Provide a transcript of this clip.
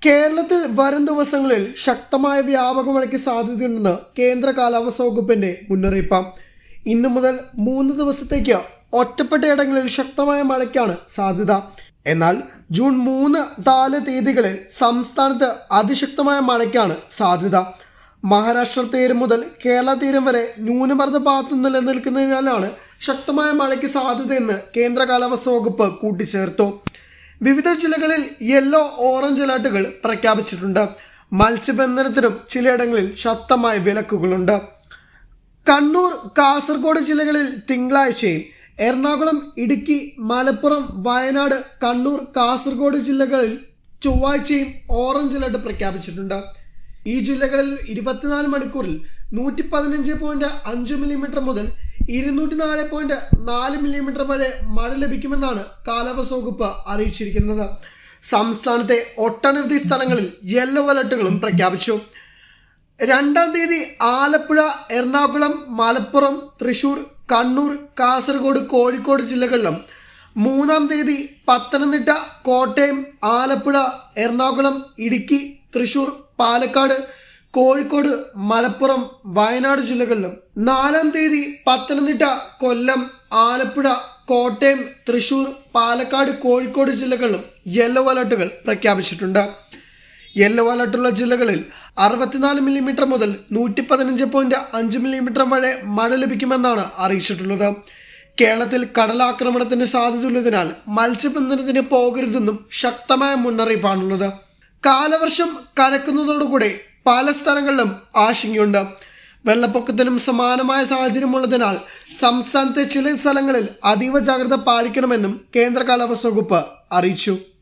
കേരളത്തിൽ വരും ദിവസങ്ങളിൽ ശക്തമായ വ്യാപക മഴയ്ക്ക് സാധ്യതയുണ്ടെന്ന് കേന്ദ്ര കാലാവസ്ഥാ വകുപ്പിന്റെ മുന്നറിയിപ്പ് ഇന്നു മുതൽ മൂന്ന് ദിവസത്തേക്ക് ഒറ്റപ്പെട്ട ഇടങ്ങളിൽ ശക്തമായ മഴയ്ക്കാണ് സാധ്യത എന്നാൽ ജൂൺ മൂന്ന് നാല് തീയതികളിൽ സംസ്ഥാനത്ത് അതിശക്തമായ മഴയ്ക്കാണ് സാധ്യത മഹാരാഷ്ട്ര തീരം മുതൽ കേരള തീരം വരെ ന്യൂനമർദ്ദ പാത്ത് നിലനിൽക്കുന്നതിനാലാണ് ശക്തമായ മഴയ്ക്ക് സാധ്യതയെന്ന് കേന്ദ്ര കാലാവസ്ഥാ വകുപ്പ് കൂട്ടിച്ചേർത്തു വിവിധ ജില്ലകളിൽ യെല്ലോ ഓറഞ്ച് അലർട്ടുകൾ പ്രഖ്യാപിച്ചിട്ടുണ്ട് മത്സ്യബന്ധനത്തിനും ചിലയിടങ്ങളിൽ ശക്തമായ വിലക്കുകളുണ്ട് കണ്ണൂർ കാസർഗോഡ് ജില്ലകളിൽ തിങ്കളാഴ്ചയും എറണാകുളം ഇടുക്കി മലപ്പുറം വയനാട് കണ്ണൂർ കാസർഗോഡ് ജില്ലകളിൽ ചൊവ്വാഴ്ചയും ഓറഞ്ച് അലർട്ട് പ്രഖ്യാപിച്ചിട്ടുണ്ട് ഈ ജില്ലകളിൽ ഇരുപത്തിനാല് മണിക്കൂറിൽ നൂറ്റി പതിനഞ്ച് പോയിന്റ് അഞ്ച് മില്ലിമീറ്റർ മുതൽ ഇരുന്നൂറ്റി നാല് പോയിന്റ് നാല് മില്ലിമീറ്റർ വരെ മഴ ലഭിക്കുമെന്നാണ് കാലാവസ്ഥ വകുപ്പ് അറിയിച്ചിരിക്കുന്നത് സംസ്ഥാനത്തെ ഒട്ടനവധി സ്ഥലങ്ങളിൽ യെല്ലോ അലർട്ടുകളും പ്രഖ്യാപിച്ചു രണ്ടാം തീയതി ആലപ്പുഴ എറണാകുളം മലപ്പുറം തൃശൂർ കണ്ണൂർ കാസർഗോഡ് കോഴിക്കോട് ജില്ലകളിലും മൂന്നാം തീയതി പത്തനംതിട്ട കോട്ടയം ആലപ്പുഴ എറണാകുളം ഇടുക്കി തൃശൂർ പാലക്കാട് കോഴിക്കോട് മലപ്പുറം വയനാട് ജില്ലകളിലും നാലാം തീയതി പത്തനംതിട്ട കൊല്ലം ആലപ്പുഴ കോട്ടയം തൃശൂർ പാലക്കാട് കോഴിക്കോട് ജില്ലകളിലും യെല്ലോ അലർട്ടുകൾ പ്രഖ്യാപിച്ചിട്ടുണ്ട് യെല്ലോ അലർട്ടുള്ള ജില്ലകളിൽ അറുപത്തിനാല് മില്ലിമീറ്റർ മുതൽ നൂറ്റി പതിനഞ്ച് പോയിന്റ് അഞ്ച് മില്ലിമീറ്റർ വരെ മഴ ലഭിക്കുമെന്നാണ് അറിയിച്ചിട്ടുള്ളത് കേരളത്തിൽ കടലാക്രമണത്തിന് സാധ്യതയുള്ളതിനാൽ മത്സ്യബന്ധനത്തിന് പോകരുതെന്നും ശക്തമായ മുന്നറിയിപ്പാണുള്ളത് കാലവർഷം കനക്കുന്നതോടുകൂടി പല സ്ഥലങ്ങളിലും ആശങ്കയുണ്ട് വെള്ളപ്പൊക്കത്തിനും സമാനമായ സാഹചര്യമുള്ളതിനാൽ സംസ്ഥാനത്തെ ചില സ്ഥലങ്ങളിൽ അതീവ ജാഗ്രത പാലിക്കണമെന്നും കേന്ദ്ര കാലാവസ്ഥ വകുപ്പ് അറിയിച്ചു